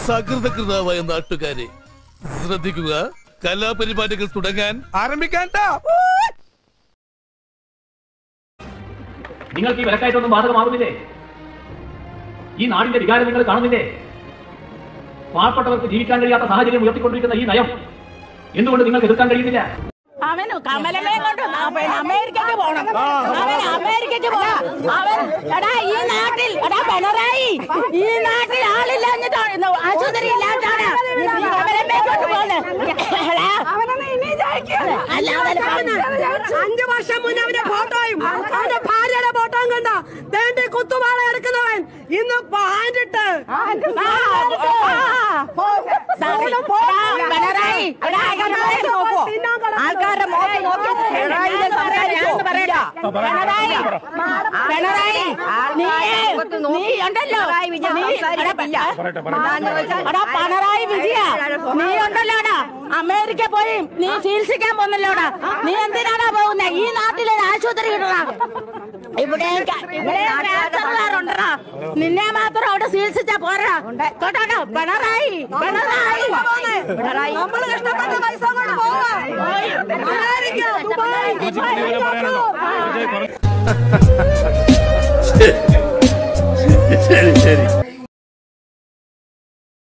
സകൃതകൃതാവായ നാട്ടുകാരെ ശ്രദ്ധിക്കുക കലാപരിപാടികൾ തുടങ്ങാൻ ആരംഭിക്കാൻ നിങ്ങൾക്ക് ഈ വിലക്കയറ്റമൊന്നും ബാധകമാകുന്നില്ലേ ഈ നാടിന്റെ വികാരം നിങ്ങൾ കാണുന്നില്ലേ പാവപ്പെട്ടവർക്ക് ജീവിക്കാൻ കഴിയാത്ത സാഹചര്യം ഉയർത്തിക്കൊണ്ടിരിക്കുന്ന ഈ നയം എന്തുകൊണ്ട് നിങ്ങൾക്ക് എതിർക്കാൻ കഴിയുന്നില്ല അവന് കമലനെ കൊണ്ട് അവൻ അമേരിക്കക്ക് പോണം അവൻ അമേരിക്കക്ക് പോണം അവൻ എടാ ഈ നാട്ടിൽ എടാ പിണറായി ഈ നാട്ടിൽ ആളില്ലാഞ്ഞിട്ടാണ് ആശുപത്രി ഇല്ലാണ്ടാണ് നീ കമലമ്മയെ കൊണ്ട് പോകുന്നത് എടാ, അല്ലാതെ അഞ്ചു വർഷം മുന്നേ അവന്റെ ഫോട്ടോയും അവന്റെ ഭാര്യയുടെ ഫോട്ടോയും കണ്ട തേണ്ടി കുത്തുവാള എടുക്കുന്നവൻ ഇന്ന് പാൻഡിട്ട് പിണറായി എടാ, പിണറായി നോക്കൂ. ആൾക്കാരുടെ മുഖത്ത് നോക്കി പിണറായിയുടെ സംസാരം ഞാനൊന്ന് പറയടാ. പിണറായി പിണറായി നീ നീ ഉണ്ടല്ലോ നീ എടാ, എടാ പിണറായി വിജയ നീ ഉണ്ടല്ലോടാ അമേരിക്ക പോയി നീ ചികിത്സിക്കാൻ പോന്നല്ലോടാ നീ എന്തിനാടാ പോകുന്നത് ഈ നാട്ടിൽ ഒരു ആശുപത്രി കിട്ടണ ഇവിടെ ഇവിടെ ക്യാൻസറുകാരുണ്ടടാ നിന്നെ മാത്രം അവിടെ ചികിത്സിച്ചാ പോരാ കേട്ടോ പിണറായി പിണറായി പിണറായി നമ്മൾ കഷ്ടപ്പെട്ട പൈസ കൊണ്ട് പോവാം അമേരിക്ക ദുബായ് ശരി ശരി